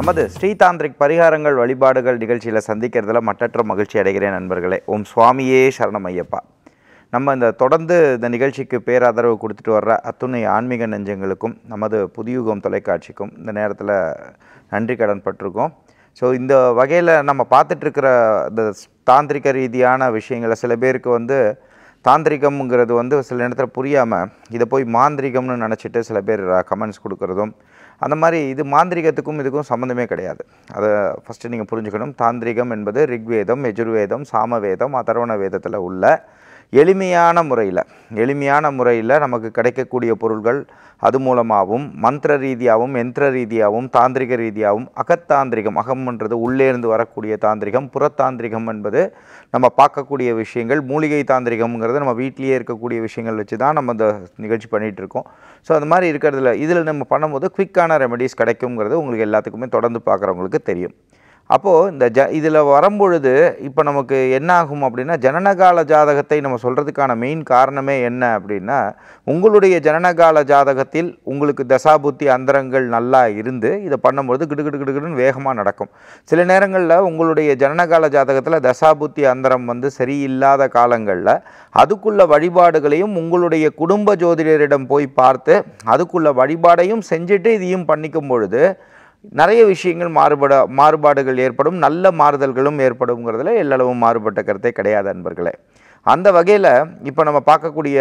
நமது ஸ்ரீதாந்திரிக் பரிகாரங்கள் வழிபாடுகள் நிகழ்ச்சியில் சந்திக்கிறதுல மட்டற்ற மகிழ்ச்சி அடைகிறேன் நண்பர்களே ஓம் சுவாமியே சரணம் ஐயப்பா நம்ம இந்த தொடர்ந்து இந்த நிகழ்ச்சிக்கு பேராதரவு கொடுத்துட்டு வர்ற அத்துணை ஆன்மீக நெஞ்சங்களுக்கும் நமது புதியுகம் தொலைக்காட்சிக்கும் இந்த நேரத்தில் நன்றி கடன் பட்டிருக்கோம் ஸோ இந்த வகையில் நம்ம பார்த்துட்ருக்கிற இந்த தாந்திரிக ரீதியான விஷயங்களை சில பேருக்கு வந்து தாந்திரிகம்ங்கிறது வந்து சில நேரத்தில் புரியாமல் இதை போய் மாந்திரிகம்னு நினச்சிட்டு சில பேர் கமெண்ட்ஸ் கொடுக்குறதும் அந்த மாதிரி இது மாந்திரிகத்துக்கும் இதுக்கும் சம்மந்தமே கிடையாது அதை ஃபஸ்ட்டு நீங்கள் புரிஞ்சுக்கணும் தாந்திரிகம் என்பது ரிக்வேதம் எஜுர்வேதம் சாமவேதம் அதர்வண வேதத்தில் உள்ள எளிமையான முறையில் எளிமையான முறையில் நமக்கு கிடைக்கக்கூடிய பொருள்கள் அது மூலமாகவும் மந்திர ரீதியாகவும் யந்திர ரீதியாகவும் தாந்திரிக ரீதியாகவும் அகத்தாந்திரிகம் அகம்ன்றது உள்ளேருந்து வரக்கூடிய தாந்திரிகம் புறத்தாந்திரிகம் என்பது நம்ம பார்க்கக்கூடிய விஷயங்கள் மூலிகை தாந்திரிகம்ங்கிறது நம்ம வீட்டிலேயே இருக்கக்கூடிய விஷயங்கள் வச்சு தான் நம்ம இந்த நிகழ்ச்சி பண்ணிகிட்டு இருக்கோம் ஸோ அந்த மாதிரி இருக்கிறதுல இதில் நம்ம பண்ணும்போது குவிக்கான ரெமெடிஸ் கிடைக்குங்கிறது உங்களுக்கு எல்லாத்துக்குமே தொடர்ந்து பார்க்குறவங்களுக்கு தெரியும் அப்போது இந்த ஜ இதில் வரும்பொழுது இப்போ நமக்கு என்ன ஆகும் அப்படின்னா ஜனனகால ஜாதகத்தை நம்ம சொல்கிறதுக்கான மெயின் காரணமே என்ன அப்படின்னா உங்களுடைய ஜனனகால ஜாதகத்தில் உங்களுக்கு தசாபுத்தி அந்தரங்கள் நல்லா இருந்து இதை பண்ணும்பொழுது கிடு கிடு கிடுகிடுன்னு வேகமாக நடக்கும் சில நேரங்களில் உங்களுடைய ஜனனகால ஜாதகத்தில் தசாபுத்தி அந்தரம் வந்து சரியில்லாத காலங்களில் அதுக்குள்ள வழிபாடுகளையும் உங்களுடைய குடும்ப ஜோதிடரிடம் போய் பார்த்து அதுக்குள்ள வழிபாடையும் செஞ்சுட்டு இதையும் பண்ணிக்கும் பொழுது நிறைய விஷயங்கள் மாறுபட மாறுபாடுகள் ஏற்படும் நல்ல மாறுதல்களும் ஏற்படுங்கிறதுல எல்லளவும் மாறுபட்ட கருத்தே கிடையாது அன்பர்களே அந்த வகையில் இப்போ நம்ம பார்க்கக்கூடிய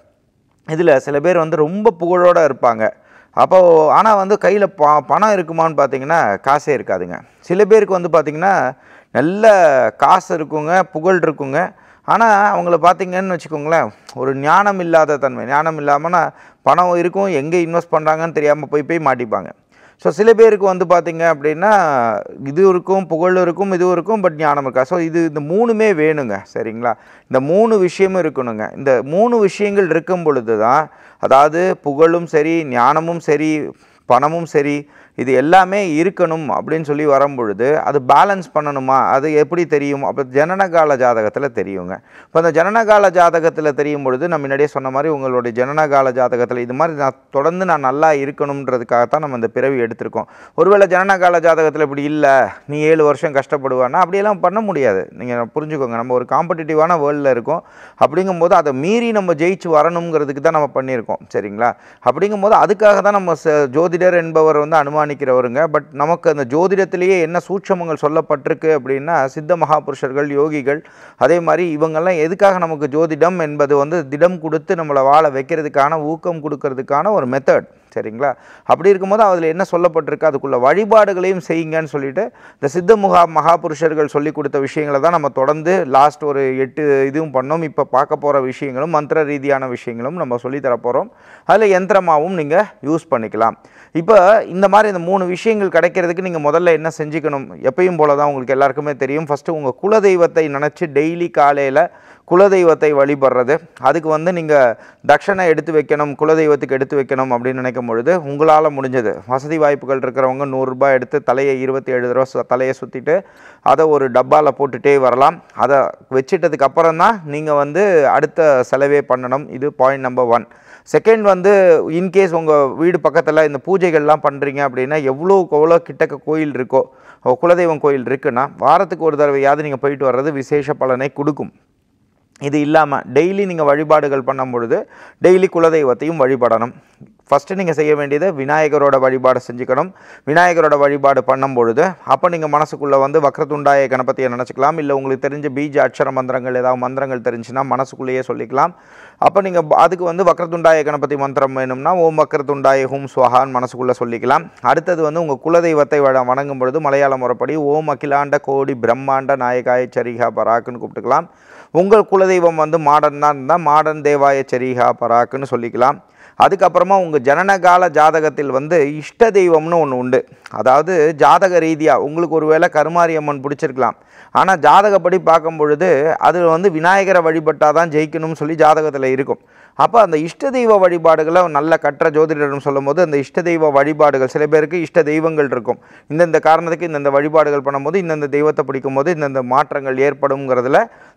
இதில் சில பேர் வந்து ரொம்ப புகழோடு இருப்பாங்க அப்போது ஆனால் வந்து கையில் ப பணம் இருக்குமான்னு பார்த்தீங்கன்னா காசே இருக்காதுங்க சில பேருக்கு வந்து பார்த்திங்கன்னா நல்ல காசு இருக்குங்க புகழ் இருக்குங்க ஆனால் அவங்கள பார்த்தீங்கன்னு வச்சுக்கோங்களேன் ஒரு ஞானம் இல்லாத தன்மை ஞானம் இல்லாமல்னா பணம் இருக்கும் எங்கே இன்வெஸ்ட் பண்ணுறாங்கன்னு தெரியாமல் போய் போய் மாட்டிப்பாங்க ஸோ சில பேருக்கு வந்து பார்த்திங்க அப்படின்னா இது இருக்கும் புகழ் இருக்கும் இதுவும் இருக்கும் பட் ஞானம் இருக்கா ஸோ இது இந்த மூணுமே வேணுங்க சரிங்களா இந்த மூணு விஷயமும் இருக்கணுங்க இந்த மூணு விஷயங்கள் இருக்கும் பொழுது தான் அதாவது புகழும் சரி ஞானமும் சரி பணமும் சரி இது எல்லாமே இருக்கணும் அப்படின்னு சொல்லி வரும்பொழுது அது பேலன்ஸ் பண்ணணுமா அது எப்படி தெரியும் அப்போ ஜனனகால ஜாதகத்தில் தெரியுங்க இப்போ அந்த ஜனனகால ஜாதகத்தில் தெரியும் பொழுது நான் முன்னாடியே சொன்ன மாதிரி உங்களுடைய ஜனனகால ஜாதகத்தில் இது மாதிரி நான் தொடர்ந்து நான் நல்லா இருக்கணுன்றதுக்காகத்தான் நம்ம இந்த பிறவி எடுத்திருக்கோம் ஒருவேளை ஜனனகால ஜாதகத்தில் இப்படி இல்லை நீ ஏழு வருஷம் கஷ்டப்படுவானா அப்படியெல்லாம் பண்ண முடியாது நீங்கள் புரிஞ்சுக்கோங்க நம்ம ஒரு காம்படிட்டிவான வேர்ல்டில் இருக்கோம் அப்படிங்கும்போது அதை மீறி நம்ம ஜெயிச்சு வரணுங்கிறதுக்கு தான் நம்ம பண்ணியிருக்கோம் சரிங்களா அப்படிங்கும்போது அதுக்காக தான் நம்ம ச- ஜோதிடர் என்பவர் வந்து அனுமானிக்கிறவருங்க பட் நமக்கு அந்த ஜோதிடத்திலேயே என்ன சூட்சமங்கள் சொல்லப்பட்டிருக்கு அப்படின்னா சித்த மகாபுருஷர்கள் யோகிகள் அதே மாதிரி இவங்கெல்லாம் எதுக்காக நமக்கு ஜோதிடம் என்பது வந்து திடம் கொடுத்து நம்மளை வாழ வைக்கிறதுக்கான ஊக்கம் கொடுக்கறதுக்கான ஒரு மெத்தட் சரிங்களா அப்படி இருக்கும்போது அதில் என்ன சொல்லப்பட்டிருக்கு அதுக்குள்ள வழிபாடுகளையும் செய்யுங்கன்னு சொல்லிட்டு இந்த சித்த முகா மகாபுருஷர்கள் சொல்லி கொடுத்த விஷயங்களை தான் நம்ம தொடர்ந்து லாஸ்ட் ஒரு எட்டு இதுவும் பண்ணோம் இப்போ பார்க்க போகிற விஷயங்களும் மந்திர ரீதியான விஷயங்களும் நம்ம சொல்லித் தர போகிறோம் அதில் யந்திரமாகவும் நீங்கள் யூஸ் பண்ணிக்கலாம் இப்போ இந்த மாதிரி இந்த மூணு விஷயங்கள் கிடைக்கிறதுக்கு நீங்கள் முதல்ல என்ன செஞ்சுக்கணும் எப்பயும் போல தான் உங்களுக்கு எல்லாருக்குமே தெரியும் ஃபஸ்ட்டு உங்கள் குலதெய்வத்தை நினச்சி டெய்லி காலையில் குலதெய்வத்தை வழிபடுறது அதுக்கு வந்து நீங்கள் தட்சணை எடுத்து வைக்கணும் குலதெய்வத்துக்கு எடுத்து வைக்கணும் அப்படின்னு நினைக்கும் பொழுது உங்களால் முடிஞ்சது வசதி வாய்ப்புகள் இருக்கிறவங்க நூறுரூபா எடுத்து தலையை இருபத்தி ஏழு தடவை சு- தலையை சுற்றிட்டு அதை ஒரு டப்பாவில் போட்டுகிட்டே வரலாம் அதை வச்சிட்டதுக்கு அப்புறம் தான் நீங்கள் வந்து அடுத்த செலவே பண்ணணும் இது பாயிண்ட் நம்பர் ஒன் செகண்ட் வந்து இன்கேஸ் உங்கள் வீடு பக்கத்தில் இந்த பூஜைகள்லாம் பண்ணுறீங்க அப்படின்னா எவ்வளோக்கு எவ்வளோ கிட்டக்க கோயில் இருக்கோ ஓ, குலதெய்வம் கோயில் இருக்குன்னா வாரத்துக்கு ஒரு தடவையாவது நீங்கள் போயிட்டு வர்றது விசேஷ பலனை கொடுக்கும் இது இல்லாமல் டெய்லி நீங்கள் வழிபாடுகள் பண்ணும் பொழுது டெய்லி குலதெய்வத்தையும் வழிபடணும் ஃபஸ்ட்டு நீங்கள் செய்ய வேண்டியது விநாயகரோட வழிபாடு செஞ்சுக்கணும் விநாயகரோட வழிபாடு பண்ணும் பொழுது அப்போ நீங்கள் மனசுக்குள்ளே வந்து வக்ரதுண்டாய கணபதியை நினச்சிக்கலாம் இல்லை உங்களுக்கு தெரிஞ்ச பீஜ அக்ஷர மந்திரங்கள் ஏதாவது மந்திரங்கள் தெரிஞ்சுன்னா மனசுக்குள்ளேயே சொல்லிக்கலாம் அப்போ நீங்கள் அதுக்கு வந்து வக்ரதுண்டாய கணபதி மந்திரம் வேணும்னா ஓம் வக்ரதுண்டாய ஹூம் ஸ்வஹான்னு மனசுக்குள்ளே சொல்லிக்கலாம் அடுத்தது வந்து உங்கள் குலதெய்வத்தை வ- வணங்கும் பொழுது மலையாள முறைப்படி ஓம் அகிலாண்ட கோடி பிரம்மாண்ட நாயகாய சரிகா பராக்குன்னு கூப்பிட்டுக்கலாம் உங்கள் குலதெய்வம் வந்து மாடன் தான் இருந்தால் மாடன் தேவாய சரிகா பராக்குன்னு சொல்லிக்கலாம் அதுக்கப்புறமா உங்கள் ஜனனகால ஜாதகத்தில் வந்து இஷ்ட தெய்வம்னு ஒன்று உண்டு அதாவது ஜாதக ரீதியாக உங்களுக்கு ஒருவேளை கருமாரி அம்மன் பிடிச்சிருக்கலாம் ஆனால் ஜாதகப்படி பார்க்கும் பொழுது அது வந்து விநாயகரை வழிபட்டால் தான் ஜெயிக்கணும்னு சொல்லி ஜாதகத்தில் இருக்கும் அப்போ அந்த இஷ்ட தெய்வ வழிபாடுகளை நல்ல கற்ற ஜோதிடரும் சொல்லும்போது அந்த இஷ்ட தெய்வ வழிபாடுகள் சில பேருக்கு இஷ்ட தெய்வங்கள் இருக்கும் இந்தந்த காரணத்துக்கு இந்தந்த வழிபாடுகள் பண்ணும்போது இந்தந்த தெய்வத்தை பிடிக்கும் போது இந்தந்த மாற்றங்கள் ஏற்படுங்கிறதுல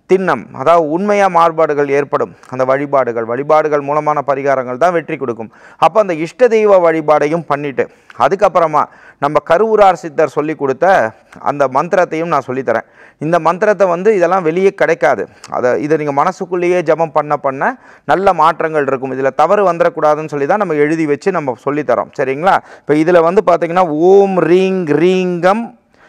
திண்ணம் அதாவது உண்மையாக மாறுபாடுகள் ஏற்படும் அந்த வழிபாடுகள் வழிபாடுகள் மூலமான பரிகாரங்கள் தான் வெற்றி கொடுக்கும் அப்போ அந்த இஷ்ட தெய்வ வழிபாடையும் பண்ணிட்டு அதுக்கப்புறமா நம்ம கருவூரார் சித்தர் சொல்லி கொடுத்த அந்த மந்திரத்தையும் நான் சொல்லித்தரேன் இந்த மந்திரத்தை வந்து இதெல்லாம் வெளியே கிடைக்காது அதை இதை நீங்கள் மனசுக்குள்ளேயே ஜபம் பண்ண பண்ண நல்ல மாற்றங்கள் இருக்கும் இதில் தவறு வந்துடக்கூடாதுன்னு சொல்லி தான் நம்ம எழுதி வச்சு நம்ம சொல்லித்தரோம் சரிங்களா இப்போ இதில் வந்து பார்த்தீங்கன்னா ஓம் ரீங் ரீங்கம்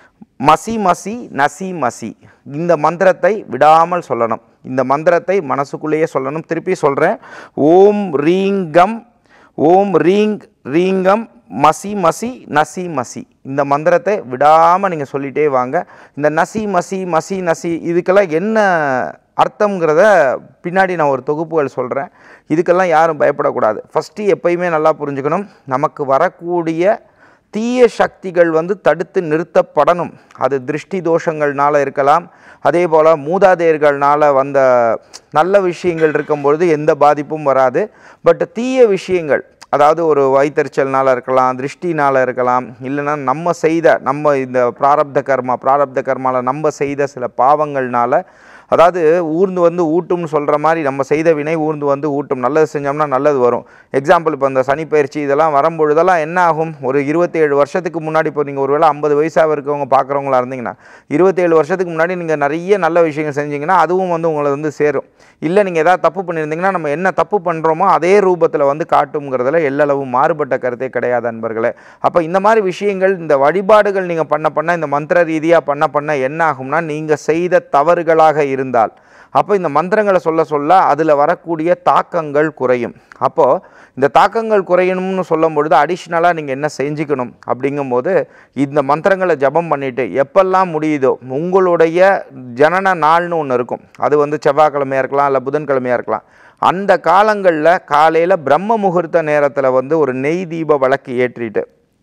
மசி மசி நசி மசி இந்த மந்திரத்தை விடாமல் சொல்லணும் இந்த மந்திரத்தை மனசுக்குள்ளேயே சொல்லணும் திருப்பி சொல்கிறேன் ஓம் ரீங்கம் ஓம் ரீங் ரீங்கம் மசி மசி நசி மசி இந்த மந்திரத்தை விடாமல் நீங்கள் சொல்லிகிட்டே வாங்க இந்த நசி மசி மசி நசி இதுக்கெல்லாம் என்ன அர்த்தங்கிறத பின்னாடி நான் ஒரு தொகுப்புகள் சொல்கிறேன் இதுக்கெல்லாம் யாரும் பயப்படக்கூடாது ஃபஸ்ட்டு எப்பயுமே நல்லா புரிஞ்சுக்கணும் நமக்கு வரக்கூடிய தீய சக்திகள் வந்து தடுத்து நிறுத்தப்படணும் அது திருஷ்டி தோஷங்கள்னால இருக்கலாம் அதே போல் மூதாதையர்கள்னால வந்த நல்ல விஷயங்கள் இருக்கும்பொழுது எந்த பாதிப்பும் வராது பட் தீய விஷயங்கள் அதாவது ஒரு வயிற்றுச்சல்னால இருக்கலாம் திருஷ்டினால் இருக்கலாம் இல்லைன்னா நம்ம செய்த நம்ம இந்த பிராரப்த கர்மா பிராரப்த கர்மாவில் நம்ம செய்த சில பாவங்கள்னால அதாவது ஊர்ந்து வந்து ஊட்டும்னு சொல்கிற மாதிரி நம்ம செய்த வினை ஊர்ந்து வந்து ஊட்டும் நல்லது செஞ்சோம்னா நல்லது வரும் எக்ஸாம்பிள் இப்போ இந்த சனிப்பயிற்சி இதெல்லாம் வரும்பொழுதெல்லாம் என்ன ஆகும் ஒரு இருபத்தேழு வருஷத்துக்கு முன்னாடி இப்போ நீங்கள் ஒருவேளை ஐம்பது வயசாக இருக்கவங்க பார்க்குறவங்களா இருந்தீங்கன்னா இருபத்தேழு வருஷத்துக்கு முன்னாடி நீங்கள் நிறைய நல்ல விஷயங்கள் செஞ்சீங்கன்னா அதுவும் வந்து உங்களை வந்து சேரும் இல்லை நீங்கள் எதாவது தப்பு பண்ணியிருந்தீங்கன்னா நம்ம என்ன தப்பு பண்ணுறோமோ அதே ரூபத்தில் வந்து காட்டுங்கிறதுல எல்லளவு மாறுபட்ட கருத்தே கிடையாது அன்பர்களே அப்போ இந்த மாதிரி விஷயங்கள் இந்த வழிபாடுகள் நீங்கள் பண்ண பண்ண இந்த மந்திர ரீதியாக பண்ண பண்ண என்ன ஆகும்னா நீங்கள் செய்த தவறுகளாக இருந்தால் அப்போ இந்த மந்திரங்களை சொல்ல சொல்ல அதில் வரக்கூடிய தாக்கங்கள் குறையும் அப்போது இந்த தாக்கங்கள் குறையணும்னு சொல்லும் பொழுது அடிஷ்னலாக நீங்கள் என்ன செஞ்சுக்கணும் அப்படிங்கும்போது இந்த மந்திரங்களை ஜபம் பண்ணிவிட்டு எப்பெல்லாம் முடியுதோ உங்களுடைய ஜனன நாள்னு ஒன்று இருக்கும் அது வந்து செவ்வாய்க்கிழமையாக இருக்கலாம் இல்லை புதன்கிழமையாக இருக்கலாம் அந்த காலங்களில் காலையில் பிரம்ம முகூர்த்த நேரத்தில் வந்து ஒரு நெய் தீப விளக்கு ஏற்றிட்டு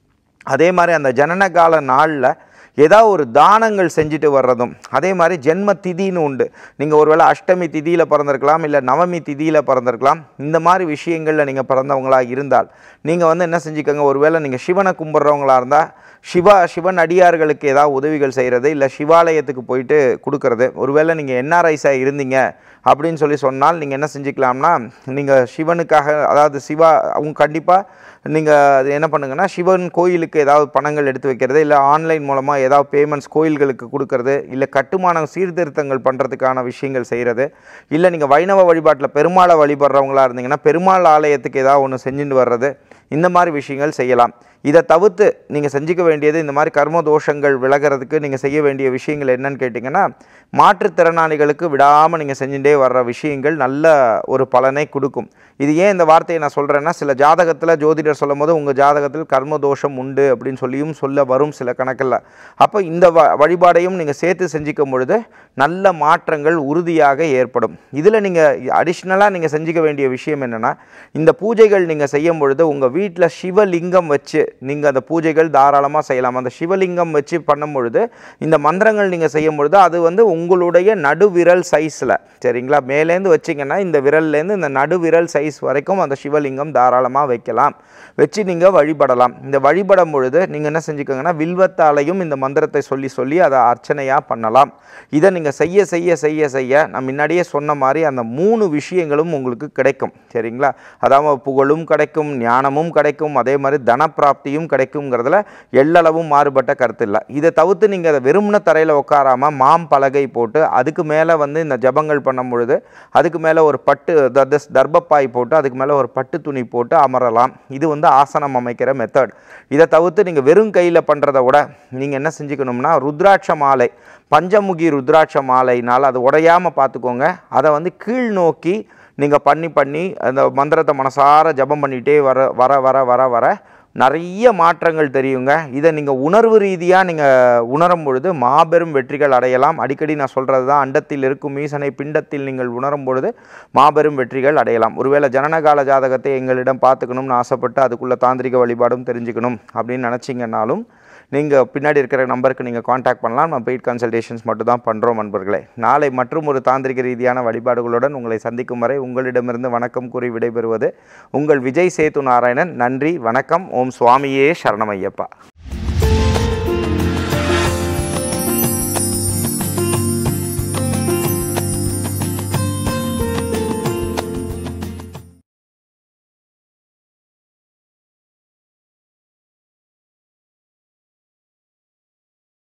அதே மாதிரி அந்த ஜனன கால நாளில் ஏதாவது ஒரு தானங்கள் செஞ்சுட்டு வர்றதும் அதே மாதிரி ஜென்ம திதின்னு உண்டு நீங்கள் ஒருவேளை அஷ்டமி திதியில் பிறந்திருக்கலாம் இல்லை நவமி திதியில் பிறந்திருக்கலாம் இந்த மாதிரி விஷயங்களில் நீங்கள் பிறந்தவங்களாக இருந்தால் நீங்கள் வந்து என்ன செஞ்சுக்கோங்க ஒருவேளை நீங்கள் சிவனை கும்பிட்றவங்களா இருந்தால் சிவா சிவன் அடியார்களுக்கு ஏதாவது உதவிகள் செய்கிறது இல்லை சிவாலயத்துக்கு போயிட்டு கொடுக்கறது ஒருவேளை நீங்கள் என்ஆர்ஐஸாக இருந்தீங்க அப்படின்னு சொல்லி சொன்னால் நீங்கள் என்ன செஞ்சுக்கலாம்னா நீங்கள் சிவனுக்காக அதாவது சிவா அவங்க கண்டிப்பாக நீங்கள் அது என்ன பண்ணுங்கன்னா சிவன் கோயிலுக்கு ஏதாவது பணங்கள் எடுத்து வைக்கிறது இல்லை ஆன்லைன் மூலமாக ஏதாவது பேமெண்ட்ஸ் கோயில்களுக்கு கொடுக்கறது இல்லை கட்டுமான சீர்திருத்தங்கள் பண்ணுறதுக்கான விஷயங்கள் செய்கிறது இல்லை நீங்கள் வைணவ வழிபாட்டில் பெருமாளை வழிபடுறவங்களா இருந்தீங்கன்னா பெருமாள் ஆலயத்துக்கு ஏதாவது ஒன்று செஞ்சுட்டு வர்றது இந்த மாதிரி விஷயங்கள் செய்யலாம் இதை தவிர்த்து நீங்கள் செஞ்சுக்க வேண்டியது இந்த மாதிரி கர்ம தோஷங்கள் விலகிறதுக்கு நீங்கள் செய்ய வேண்டிய விஷயங்கள் என்னன்னு கேட்டிங்கன்னா மாற்றுத்திறனாளிகளுக்கு விடாமல் நீங்கள் செஞ்சுட்டே வர்ற விஷயங்கள் நல்ல ஒரு பலனை கொடுக்கும் இது ஏன் இந்த வார்த்தையை நான் சொல்கிறேன்னா சில ஜாதகத்தில் ஜோதிடர் சொல்லும் போது உங்கள் ஜாதகத்தில் கர்ம தோஷம் உண்டு அப்படின்னு சொல்லியும் சொல்ல வரும் சில கணக்கில் அப்போ இந்த வ வழிபாடையும் நீங்கள் சேர்த்து செஞ்சுக்கும் பொழுது நல்ல மாற்றங்கள் உறுதியாக ஏற்படும் இதில் நீங்கள் அடிஷ்னலாக நீங்கள் செஞ்சுக்க வேண்டிய விஷயம் என்னென்னா இந்த பூஜைகள் நீங்கள் செய்யும் பொழுது உங்கள் வீட்டில் சிவலிங்கம் வச்சு நீங்கள் அந்த பூஜைகள் தாராளமாக செய்யலாம் அந்த சிவலிங்கம் வச்சு பண்ணும் பொழுது இந்த மந்திரங்கள் நீங்கள் செய்யும் பொழுது அது வந்து உங்களுடைய நடுவிரல் சைஸில் சரிங்களா மேலேருந்து வச்சிங்கன்னா இந்த விரல்லேருந்து இந்த நடுவிரல் சைஸ் வரைக்கும் அந்த சிவலிங்கம் தாராளமாக வைக்கலாம் வச்சு நீங்கள் வழிபடலாம் இந்த வழிபடும் பொழுது நீங்கள் என்ன செஞ்சுக்கோங்கன்னா வில்வத்தாலையும் இந்த மந்திரத்தை சொல்லி சொல்லி அதை அர்ச்சனையாக பண்ணலாம் இதை நீங்கள் செய்ய செய்ய செய்ய செய்ய நான் முன்னாடியே சொன்ன மாதிரி அந்த மூணு விஷயங்களும் உங்களுக்கு கிடைக்கும் சரிங்களா அதாவது புகழும் கிடைக்கும் ஞானமும் கிடைக்கும் அதே மாதிரி தனப்பிராப்தியும் கிடைக்குங்கிறதுல எல்லளவும் மாறுபட்ட கருத்து இல்லை இதை தவிர்த்து நீங்கள் அதை வெறும்ன தரையில் உட்காராமல் மாம் பலகை போட்டு அதுக்கு மேலே வந்து இந்த ஜபங்கள் பண்ணும் பொழுது அதுக்கு மேலே ஒரு பட்டு த- தஸ் தர்பப்பாய் போட்டு அதுக்கு மேலே ஒரு பட்டு துணி போட்டு அமரலாம் இது வந்து ஆசனம் அமைக்கிற மெத்தட் இதை தவிர்த்து நீங்கள் வெறும் கையில் பண்ணுறத விட நீங்கள் என்ன செஞ்சுக்கணும்னா ருத்ராட்ச மாலை பஞ்சமுகி ருத்ராட்ச மாலைனால் அது உடையாமல் பார்த்துக்கோங்க அதை வந்து கீழ் நோக்கி நீங்கள் பண்ணி பண்ணி அந்த மந்திரத்தை மனசார ஜபம் பண்ணிகிட்டே வர வர வர வர வர நிறைய மாற்றங்கள் தெரியுங்க இதை நீங்கள் உணர்வு ரீதியாக நீங்கள் உணரும் பொழுது மாபெரும் வெற்றிகள் அடையலாம் அடிக்கடி நான் சொல்கிறது தான் அண்டத்தில் இருக்கும் ஈசனை பிண்டத்தில் நீங்கள் உணரும் பொழுது மாபெரும் வெற்றிகள் அடையலாம் ஒருவேளை ஜனனகால ஜாதகத்தை எங்களிடம் பார்த்துக்கணும்னு ஆசைப்பட்டு அதுக்குள்ள தாந்திரிக வழிபாடும் தெரிஞ்சுக்கணும் அப்படின்னு நினச்சிங்கன்னாலும் நீங்கள் பின்னாடி இருக்கிற நம்பருக்கு நீங்கள் காண்டாக்ட் பண்ணலாம் நம்ம பெய்ட் கன்சல்டேஷன்ஸ் மட்டும் தான் பண்ணுறோம் நண்பர்களே நாளை மற்றும் ஒரு தாந்திரிக ரீதியான வழிபாடுகளுடன் உங்களை சந்திக்கும் வரை உங்களிடமிருந்து வணக்கம் கூறி விடைபெறுவது உங்கள் விஜய் சேது நாராயணன் நன்றி வணக்கம் ஓம் சுவாமியே சரணமையப்பா